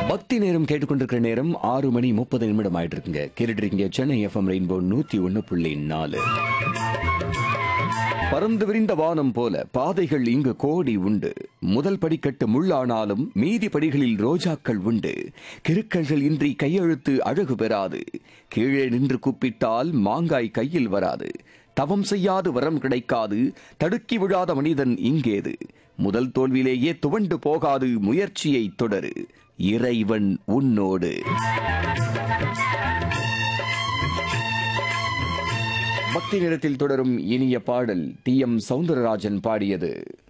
பக்தி நேரம் கேட்டுக்கொண்டிருக்கிற நேரம் ஆறு மணி முப்பது நிமிடம் ஆயிட்டு இருக்குங்க கேட்டுட்டு இருக்கீங்க சென்னை எஃப்எம் ரெயின்போ நூத்தி ஒன்னு புள்ளி நாலு பறந்து விரிந்த வானம் போல பாதைகள் இங்கு கோடி உண்டு முதல் படிக்கட்டு முள்ளானாலும் மீதி படிகளில் ரோஜாக்கள் உண்டு கிறுக்கல்கள் இன்றி கையெழுத்து அழகு பெறாது கீழே நின்று கூப்பிட்டால் மாங்காய் கையில் வராது தவம் செய்யாது வரம் கிடைக்காது தடுக்கி விழாத மனிதன் இங்கேது முதல் தோல்வியிலேயே துவண்டு போகாது முயற்சியை தொடரு இறைவன் உன்னோடு பக்தி நிறத்தில் தொடரும் இனிய பாடல் டி எம் சவுந்தரராஜன் பாடியது